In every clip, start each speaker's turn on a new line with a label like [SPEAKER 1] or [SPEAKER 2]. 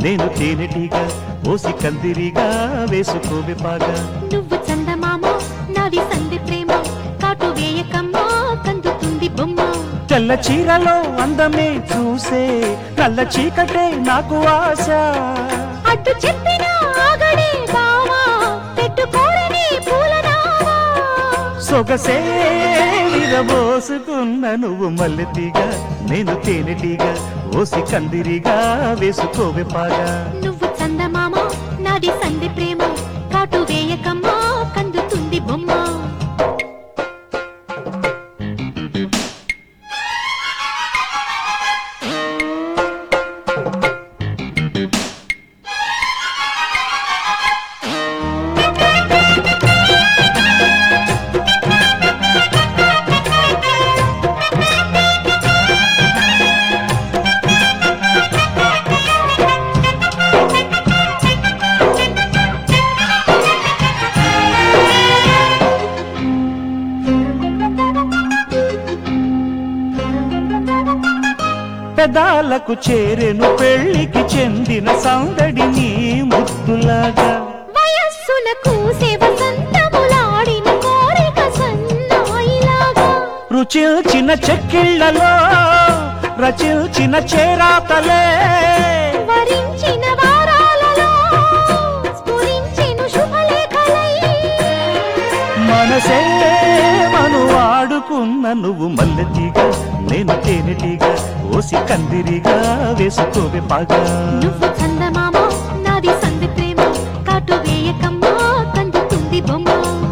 [SPEAKER 1] నేను తేనెటీగా ఓసి కందిరిగా వేసుకోవే పాగా
[SPEAKER 2] నువ్వు చందమామ నాది సంధి ప్రేమ కాటు వేయకమ్మా కందుతుంది బొమ్మ
[SPEAKER 1] తెల్ల చీరలో అందమే చూసే నల్ల చీకటే నాకు ఆశ
[SPEAKER 2] అడ్డు చెప్పిన ఆగడే బావా పెట్టుకోరని పూలనావా
[SPEAKER 1] సొగసే విరబోసుకున్న నువ్వు మల్లెతీగా నేను తేనెటీగా ఓసి కందిరిగా వేసుకోవే పాగా
[SPEAKER 2] నువ్వు చందమామ నాది సంధి ప్రేమ కాటు వేయకమ్మా కందుతుంది బొమ్మ
[SPEAKER 1] పెదాలకు చేరెను పెళ్లికి చెందిన సందడి నీ ముద్దులాగా
[SPEAKER 2] వయస్సులకు సేవ సంతములాడిన కోరిక సన్నాయిలాగా
[SPEAKER 1] రుచిల్చిన చెక్కిళ్లలో రచిల్చిన చేరాతలే
[SPEAKER 2] వరించిన వారాలలో స్ఫురించెను శుభలేఖలై
[SPEAKER 1] మనసే మను వాడుకున్న నువ్వు మల్లెతీగా నేను తేనెటీగా ఓసి కందిరిగా వేసుకోవే పాగా
[SPEAKER 2] నువ్వు చందమామ నాది సంధి ప్రేమ కాటు వేయకమ్మా కందుతుంది బొమ్మ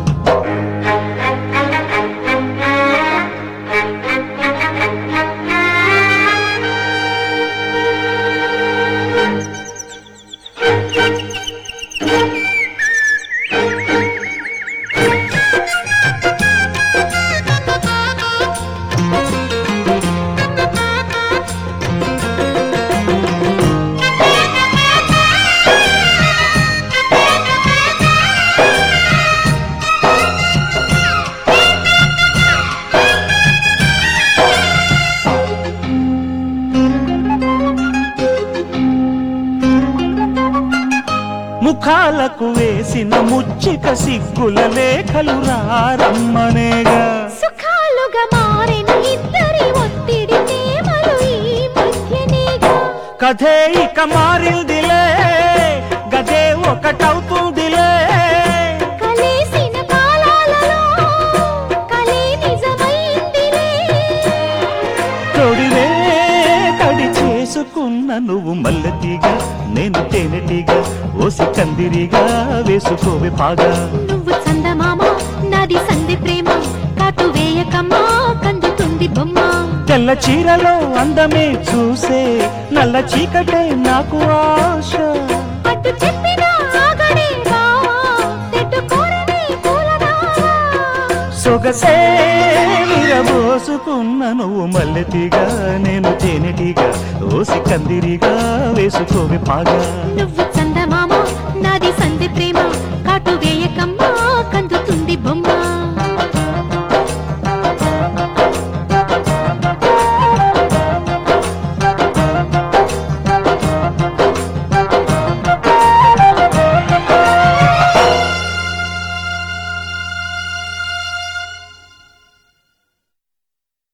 [SPEAKER 1] ముఖాలకు వేసిన ముచ్చిక సిగ్గుల లేఖలు రారమ్మనేగా
[SPEAKER 2] సుఖాలుగా మారిన ఇద్దరి ఒత్తిడి ప్రేమలు ఈ మధ్యనేగా
[SPEAKER 1] కథే ఇక మారిందిలే గదే ఒకటవుతుందిలే
[SPEAKER 2] కలిసిన కాలాలలో కలే నిజమైందిలే
[SPEAKER 1] తొడివే కడి చేసుకున్న నువ్వు మల్లెతీగా నేను తేనెటీగా ఓసి కందిరిగా వేసుకోవే పాగా
[SPEAKER 2] నువ్వు చందమామ నాది సంధి ప్రేమ కాటు వేయకమ్మా కందుతుంది బొమ్మ
[SPEAKER 1] తెల్ల చీరలో అందమే చూసే నల్ల చీకటే నాకు ఆశ
[SPEAKER 2] అటు చెప్పిన ఆగడే బావా తెట్టుకోరని పూలనావా
[SPEAKER 1] సొగసే విరబోసుకున్న నువ్వు మల్లెతీగా నేను తేనెటీగా ఓసి కందిరిగా వేసుకోవే పాగా
[SPEAKER 2] నువ్వు చందమామ నాది సంధి ప్రేమ కాటు వేయకమ్మా